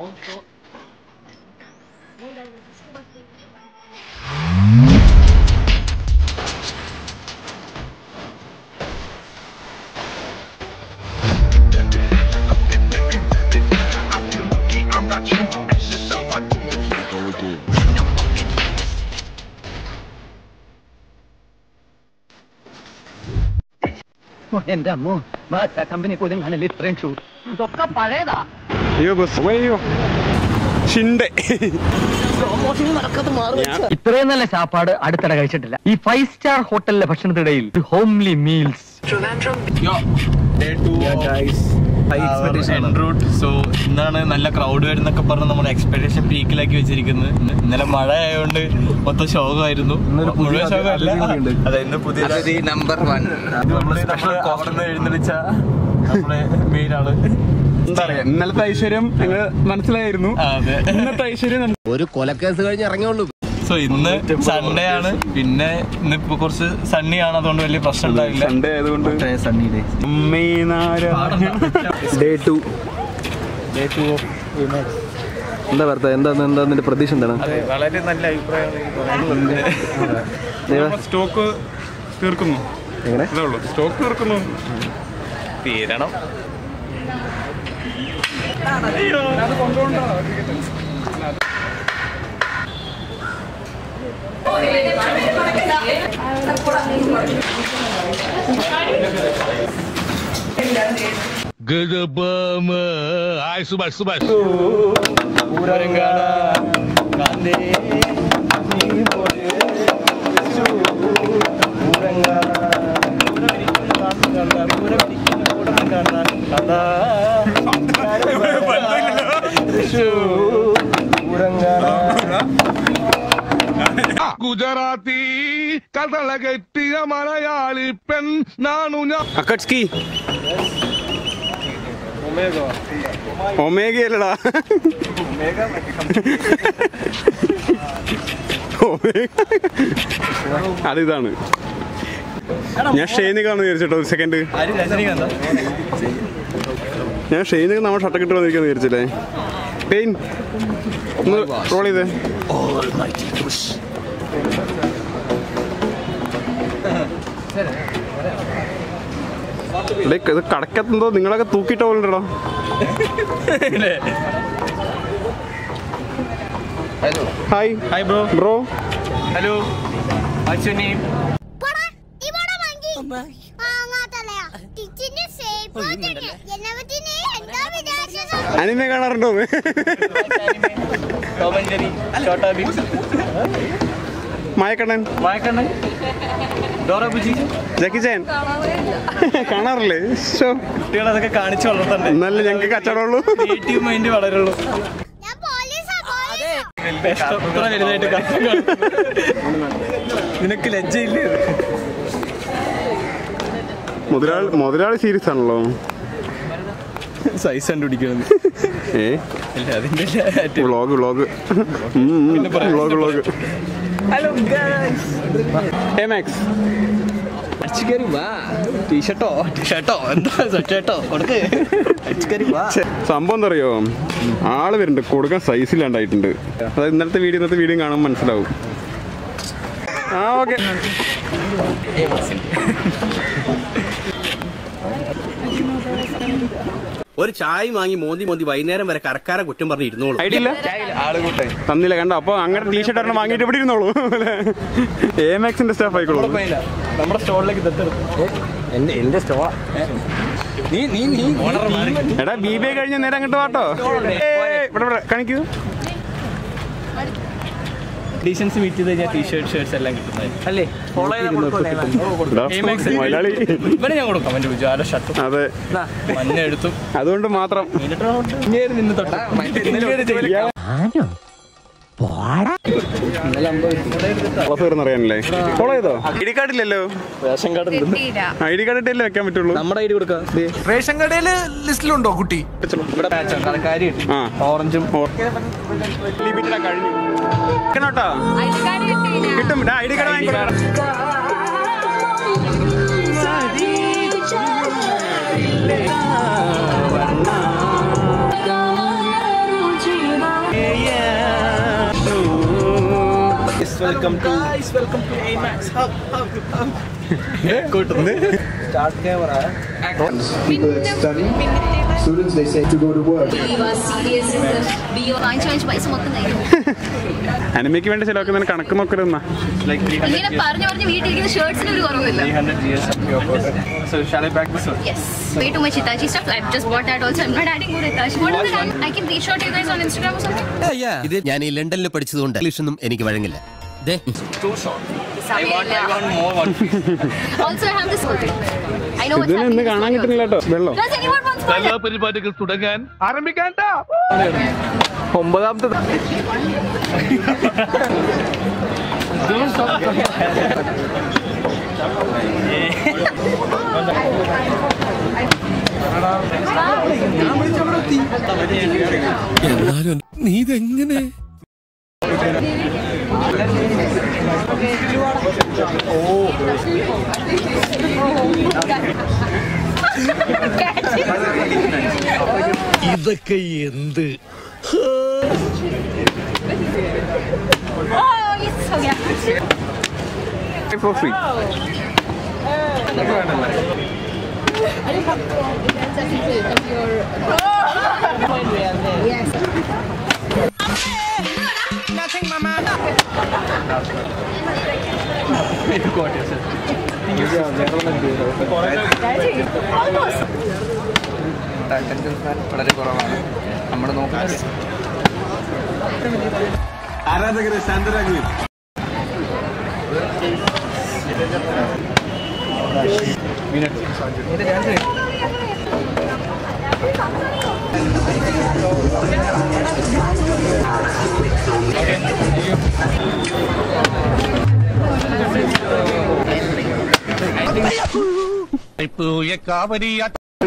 എന്റെ അമ്മോ കമ്പനി പോലും കാണല്ലേ ഇത്രയും ഷൂ ഇതൊക്കെ പഴയതാ അയ്യോ ബസ് അയ്യോ ഷിൻഡെ ഇത്രയും നല്ല ചാപ്പാട് അടുത്തിടെ കഴിച്ചിട്ടില്ല ഈ ഫൈവ് സ്റ്റാർ ഹോട്ടലിലെ ഭക്ഷണത്തിനിടയിൽ ഹോംലി മീൽസ് സോ ഇന്നാണ് നല്ല ക്രൗഡ് വരുന്നൊക്കെ പറഞ്ഞ് നമ്മുടെ എക്സ്പെക്ടേഷൻ പീക്കിലാക്കി വെച്ചിരിക്കുന്നത് ഇന്ന് ഇന്നലെ മഴ ആയതുകൊണ്ട് മൊത്തം ശോകമായിരുന്നു മുഴുവൻ ശോകമല്ല അതെ ഇന്ന് പുതിയ നമ്പർ വൺ നമ്മള് സ്പെഷ്യൽ കോർണർ എഴുന്നള്ളിച്ച നമ്മുടെ മെയിൻ ആള് എന്താ പറയാ ഇന്നലത്തെ ഐശ്വര്യം ഞങ്ങൾ മനസ്സിലായിരുന്നു ആ, അതെ ഇന്നത്തെ ഐശ്വര്യം നമുക്ക് ഒരു കൊലക്കേസ് കഴിഞ്ഞ് ഇറങ്ങിയുള്ളൂ സോ ഇന്ന് സൺഡേ ആണ് പിന്നെ ഇന്ന് ഇപ്പൊ കുറച്ച് സണ്ണിയാണ് അതുകൊണ്ട് വലിയ പ്രശ്നം ഉണ്ടാവില്ല സൺഡേ ആയതുകൊണ്ട് സണ്ണി ഡേ അമ്മേ നാരായണ. ഡേ ടു എന്താ ഭർത്ത എന്താ എന്താ നിന്റെ പ്രതീക്ഷ എന്താണ് അതെ വളരെ നല്ല അഭിപ്രായമാണ് സ്റ്റോക്ക് തീർക്കുന്നു എങ്ങനെ അതേ ഉള്ളൂ സ്റ്റോക്ക് തീർക്കുന്നു തീരണം ഗുജറാത്തി കഥള കെട്ടിയ മലയാളി പെൺ നാണു ഞാൻ അക്കട്സ്കി ഒമേഗയല്ലടാ അതിതാണ് ഞാൻ ഷെയ്ന് കാണുന്ന വിചാരിച്ചോ ഒരു സെക്കൻഡ് ആര് രജനീകാന്താ ഞാൻ ഷെയ്ന് നമ്മുടെ ഷർട്ടൊക്കെ ഇട്ട് വന്നിരിക്കാന്ന് വിചാരിച്ചില്ലേ പെയിൻ ഒന്ന് റോൾ ചെയ്തേ എടേ, ഇത് കടക്കത്തെന്തോ നിങ്ങളൊക്കെ തൂക്കിയിട്ട പോലെ ഉണ്ടോ hi hi bro bro hello അച്ഛനെ പോടാ, നീ പോടാ വാങ്ങി. വാങ്ങാത്തല്ലയാ. ടീച്ചറിന്റെ shape തന്നെ. എന്നവത്തിന് എന്താ വിചാരിച്ചത്? അനിമ കാണാറുണ്ടോ Tom and Jerry Chhota Bheem മായക്കണ്ണൻ വായക്കണ്ണൻ ഡോറ ബുജി ജക്കി ചാൻ കാണാറില്ലേ ശോ കുട്ടികളതൊക്കെ കാണിച്ചു വളർത്തണ്ടേ എന്നാലും ഞങ്ങൾക്ക് കച്ചവടമുള്ളൂ ക്രിയേറ്റീവ് മൈൻഡ് വളരുള്ളൂ ഞാൻ പോലീസാ, പോലീസാ. ഇത്ര വലുതായിട്ട് കഷ്ടം കാണിക്കുന്നു. നിനക്ക് ലജ്ജയില്ലേ മുതലാളി മുതലാളി സീരിയസ് ആണല്ലോ സൈസ് കണ്ടുപിടിക്കുന്നത് ഏ അല്ല അതിന്റെ vlog vlog vlog vlog hello guys ഏ മാക്സ് അടിച്ചുകയറി വാ ടീഷർട്ടോ ടീഷർട്ടോ എന്താ സ്വെറ്റോ കൊടുക്ക് അടിച്ചുകയറി വാ സംഭവം എന്താ അറിയോ ആള് വരുന്നുണ്ട് കൊടുക്കാൻ സൈസ് ഇല്ലാണ്ടായിട്ടുണ്ട് അതായത് ഇന്നലത്തെ വീഡിയോ ഇന്നത്തെ വീഡിയോ കാണുമ്പോൾ മനസ്സിലാവും ആ ഓക്കെ ഒരു ചായ വാങ്ങി മോന്തി മോന്തി വൈകുന്നേരം വരെ കരക്കാരെ കുറ്റം പറഞ്ഞ് ഇരുന്നോളൂ ഐഡിയ ഇല്ല തന്നില്ല കണ്ടോ അപ്പൊ അങ്ങനെ ടീഷർട്ട് ഒരെണ്ണം വാങ്ങിയിട്ട് ഇവിടെ ഇരുന്നോളൂ എ മാക്സിന്റെ സ്റ്റാഫ് ആയിക്കോളൂ നമ്മുടെ സ്റ്റോറിലേക്ക് ദത്തെടുത്തു എന്റെ സ്റ്റോള നീ നീ നീ എടാ ബി ബി കഴിഞ്ഞ നേരം അങ്ങോട്ട് വാട്ടോ ഏയ്, ഇവിടെ ഇവിടെ കാണിക്കൂ ഡീസൻസ് മീറ്റ് ചെയ്ത് കഴിഞ്ഞാൽ ടീഷർട്ട് ഷർട്ട്സ് എല്ലാം കിട്ടുന്നത് അല്ലേ ഫോളോ എടാ, മലയാളി ഇവനെ ഞാൻ കൊടുക്കാം അവന്റെ വിചാര ഷർട്ടും അതെ മഞ്ഞ എടുത്തും അതുകൊണ്ട് മാത്രം ഇങ്ങനെ നിന്ന് തൊട്ട് അറിയാനല്ലേ ഫോളോ ചെയ്തോ ഐ ഡി കാർഡ് ഇല്ലല്ലോ ration card I D card ഇട്ടല്ലേ വെക്കാൻ പറ്റുള്ളൂ നമ്മുടെ ഐഡി കൊടുക്കാം റേഷൻ കടയില് ലിസ്റ്റിലുണ്ടോ കുട്ടി ഇവിടെ പാച്ചാണ് കടക്കാരി ആ ഓറഞ്ചും ലിമിറ്റഡാ കഴിഞ്ഞു കേട്ടോ കിട്ടും ഐ ഡി കാർഡ് വാങ്ങിക്കണം വെൽക്കം ടു വെൽക്കം ടു എയ്മാക്സ് Students, they say to go to work. വാങ്ങിച്ചു വാങ്ങിച്ച് പൈസ മൊത്തം തരും അനിമയ്ക്ക് വേണ്ടി ചിലവാക്കുന്നതിന് കണക്ക് നോക്കരുതെന്നാ ഇങ്ങനെ പറഞ്ഞു പറഞ്ഞ് വീട്ടിലിരിക്കുന്ന ഷർട്സിന് ഒരു കുറവില്ല 300 GS of your product. So shall I pack this one? Yes. Way too much Hitachi stuff. I've just bought that also. I'm not adding more Hitachi. What is it? I can reach out to you guys on Instagram or something. ഇത് ഞാൻ ഈ ലണ്ടനിൽ പഠിച്ചതുകൊണ്ട് ഇംഗ്ലീഷൊന്നും എനിക്ക് വഴങ്ങില്ല ദേ Too short. I want, I want more one piece. Also, I have this one. I know what's ഇതിന് ഇന്ന് happening. കാണാൻ കിട്ടുന്നില്ല കേട്ടോ വെള്ളം Does anyone want spoiler? കലാപരിപാടികൾ തുടങ്ങാൻ ആരംഭിക്കാൻ ഒമ്പതാമത്തെ നീ ഇതെങ്ങനെ ഇതൊക്കെ എന്ത് Oh, yes. Oh, yeah. For free വളരെ കുറവാണ് നമ്മൾ നോക്കുന്നത് ആരാധകരെ ശാന്തരാകുകയും പൂയ കാവരിയ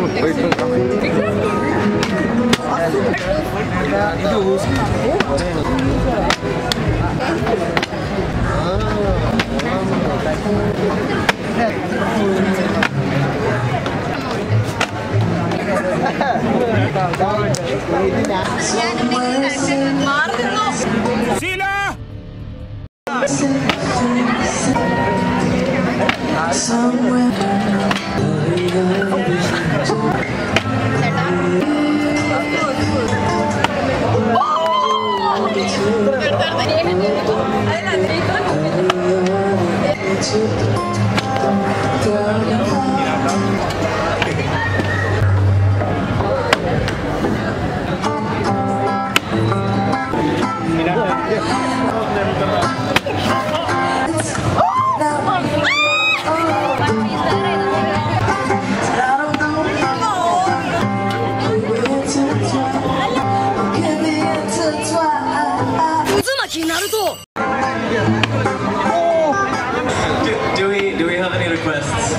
Do we do we have any requests?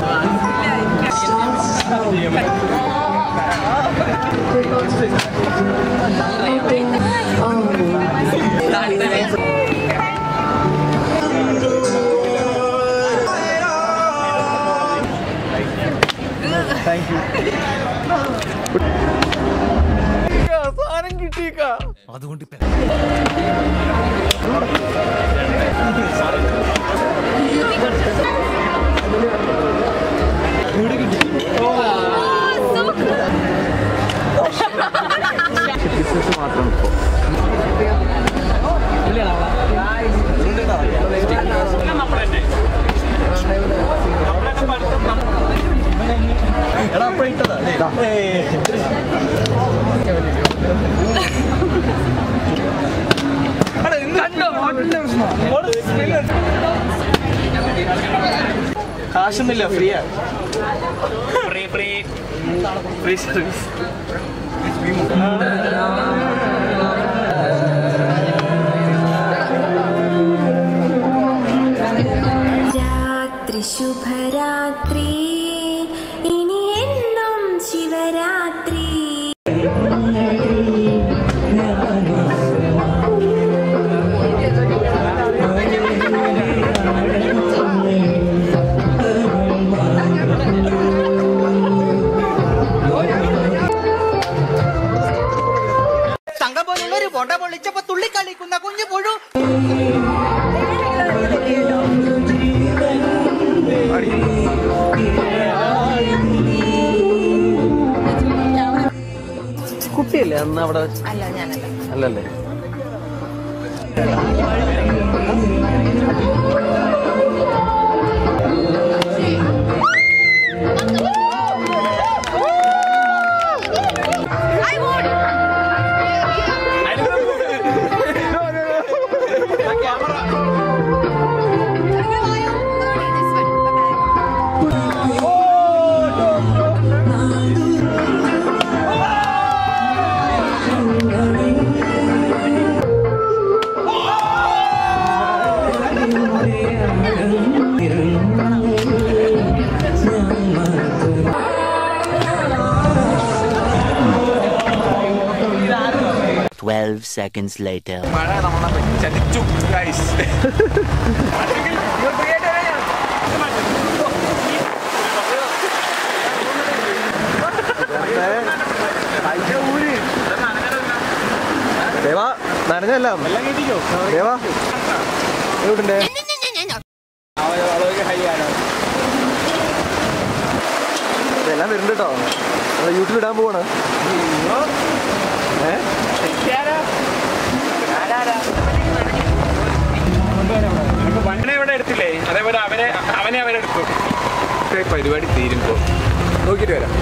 അതുകൊണ്ട് ഇപ്പൊ കാശൊന്നുമില്ല ഫ്രീയാ ഫ്രീ ഫ്രീ ഫ്രീ സർവീസ് രാത്രി ശുഭരാത്രി ഇനി എന്നും ശിവരാത്രി തങ്കം പോലുള്ള ഒരു പൊണ്ട പൊള്ളിച്ചപ്പോ തുള്ളിക്കളിക്കുന്ന കുഞ്ഞു പുഴു കുട്ടിയല്ലേ അന്ന് അവിടെ അല്ല ഞാനല്ല അല്ലല്ലേ I would. This one. Bye-bye. Twelve seconds later. ദേവാ നനഞ്ഞല്ല ദേവാ എവിടെ ഇതെല്ലാം വരുന്നുണ്ട് കേട്ടോ യൂട്യൂബിൽ ഇടാൻ പോവാണ് ഏ വണ്ണെ ഇവിടെ എടുത്തില്ലേ അതേപോലെ അവരെ അവനെ അവരെടുത്തു പരിപാടി തീരുമ്പോ നോക്കിട്ട് വരാം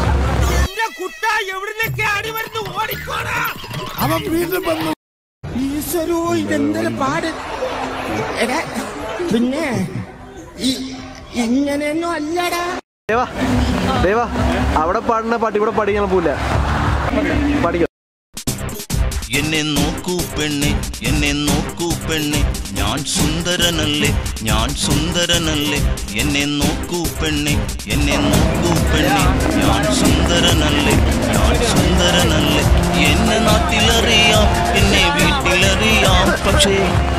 അവൻ വീണ്ടും വന്നു ഈശ്വരോ ഇതെന്തൊരു പാട് എടാ പിന്നെ ഈ- ഇങ്ങനെയൊന്നും അല്ലടാ ദേവാ ദേവാ അവിടെ പാടുന്ന പാട്ട് ഇവിടെ പാടിക്കാൻ പോവില്ല പാടിക്കോ എന്നെ നോക്കൂ പെണ്ണെ എന്നെ നോക്കൂ പെണ്ണെ ഞാൻ സുന്ദരനല്ലേ ഞാൻ സുന്ദരനല്ലേ എന്നെ നോക്കൂ പെണ്ണെ എന്നെ നോക്കൂ പെണ്ണെ ഞാൻ സുന്ദരനല്ലേ ഞാൻ സുന്ദരനല്ലേ എന്നെ നാട്ടിലറിയാം എന്നെ വീട്ടിലറിയാം പക്ഷേ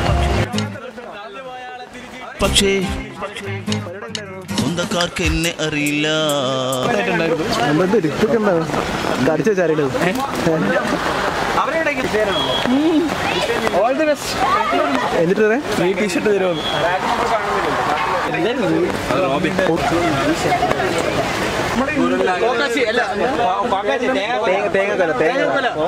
പക്ഷേ സ്വന്തക്കാർക്ക് എന്നെ അറിയില്ല നമ്മളെന്ത് ഇരിപ്പൊക്കെ ഉണ്ടാവും കടിച്ച ചാരിടത് എന്നിട്ട് ടീഷർട്ട് തരുമോ തേങ്ങ കൊല തേങ്ങ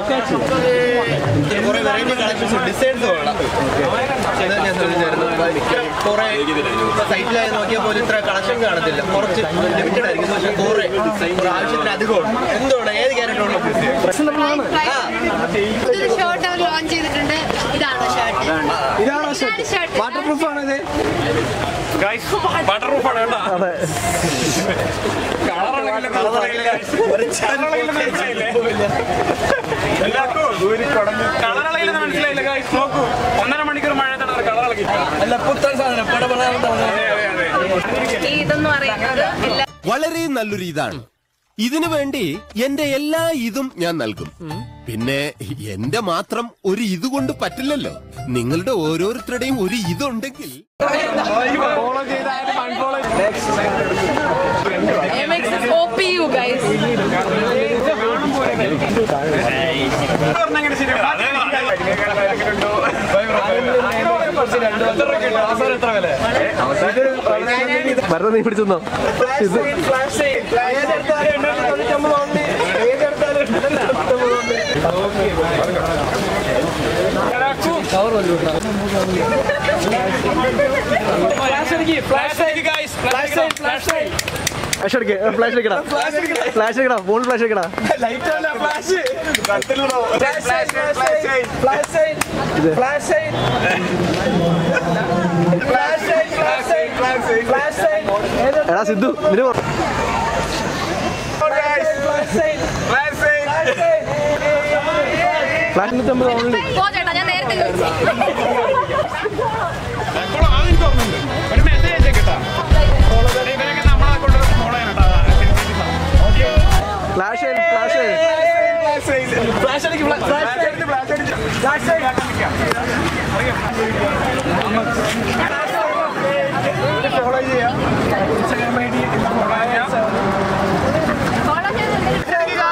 സൈറ്റിലായി നോക്കിയാൽ പോലും ഇത്ര കളക്ഷൻ കാണത്തില്ല കുറച്ച് ലിമിറ്റഡ് ആയിരിക്കും പക്ഷെ കുറെ ആവശ്യത്തിന് അധികമാണ് എന്തുകൊണ്ട് ഏത് ക്യാരക്ടറുള്ള ഇതൊരു ഷർട്ട് അവർ ലോഞ്ച് ചെയ്തിട്ടുണ്ട് ഇതാണോ ഷർട്ട് ഇതാണോ ഇതാണ് ഷർട്ട് വാട്ടർ പ്രൂഫ് ആണ് ഇത് ബട്ടർ റൂഫാണ് കേട്ടോ അതെ കളറിളകില്ലെന്ന് മനസ്സിലായില്ല guys. നോക്കൂ ഒന്നര മണിക്കൂർ മഴ കളറിളക്കി അല്ല പുത്തൻ സാധനം പടപട ഇതെന്ന് പറയുന്നത് എല്ലാ വളരെ നല്ലൊരു ഇതാണ് ഇതിനു വേണ്ടി എന്റെ എല്ലാ ഇതും ഞാൻ നൽകും പിന്നെ എന്റെ മാത്രം ഒരു ഇത് കൊണ്ട് പറ്റില്ലല്ലോ നിങ്ങളുടെ ഓരോരുത്തരുടെയും ഒരു ഇതുണ്ടെങ്കിൽ MX is OPU guys. മരണം നീ പിടിച്ചെന്നോ ഇത് ഫ്ലാഷ് അടിക്കുക ഫ്ലാഷ് അടിക്കടാ ഫ്ലാഷ് അടിക്കടാ ഫോൺ ഫ്ലാഷ് അടിക്കടാ എടാ സിദ്ധു നിന് പറ- ഫ്ലാഷ് നൂറ്റമ്പത് ഓൺലി പോ ചേട്ടാ ഞാൻ നേരത്തെ ചോദിച്ചു ഒരു മെസ്സേജ് അയച്ചേക്കട്ടാ ഇവരൊക്കെ നമ്മളെ കൊണ്ട് ഫോളോ ചെയ്യണം ഫ്ലാഷ് ഫ്ലാഷ് ഫ്ലാഷ് അടിക്കും ഫ്ലാഷ് അടിച്ച് ഫ്ലാഷ് അടിച്ച് ഫ്ലാഷ് ഫോളോ ചെയ്യാം ഇൻസ്റ്റാഗ്രാം ഐ ഡി ഫോളോ ചെയ്യാം ഫോളോ ചെയ്ത്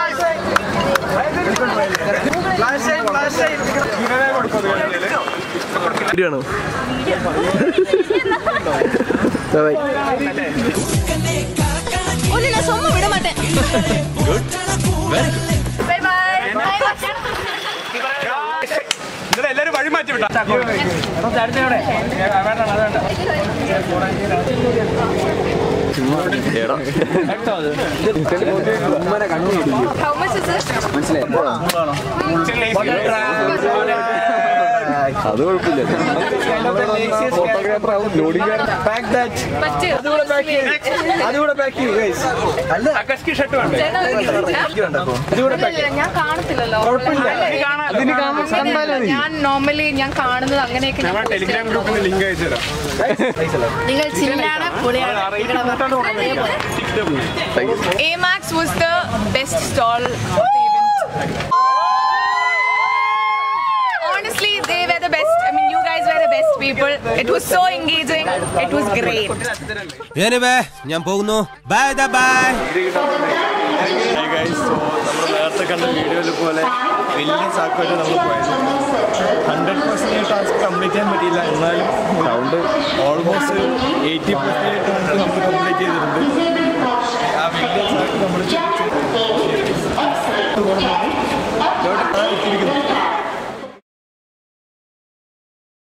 ഇവരെ കൊടുക്കും വീഡിയോ ആണോ ബൈ ഒന്നില്ല സൊമ്മ വിട മാട്ടേ bye bye bye How much is it? അത് കുഴപ്പമില്ല ഫോട്ടോഗ്രാഫർ ആവും ലോഡിംഗ് പറ്റ് അതുകൂടെ പാക്ക് ചെയ്യൂ ഗൈസ് അല്ല ഞാൻ കാണത്തില്ലല്ലോ അല്ല, ഞാൻ നോർമലി ഞാൻ കാണുന്നത് അങ്ങനെയൊക്കെ ഞാൻ post ടെലിഗ്രാം ഗ്രൂപ്പിൽ ലിങ്ക് അയച്ചുതരാം നിങ്ങൾ ചില്ലാണ് പൊളിയാണ് Amax was the best stall of the event. Honestly, they were the best. I mean, you guys were the best people. It was so engaging. It was great. ഞാൻ പോകുന്നു bye bye നമ്മൾ നേരത്തെ കണ്ട വീഡിയോയിൽ പോലെ വലിയ ചാക്കുമായിട്ട് നമ്മൾ പോയത് ഹൺഡ്രഡ് പെർസെൻറ്റേജ് ടാസ്ക് കംപ്ലീറ്റ് ചെയ്യാൻ പറ്റിയില്ല എന്നാലും sound almost eighty percentage task നമ്മൾ കംപ്ലീറ്റ് ചെയ്തിട്ടുണ്ട്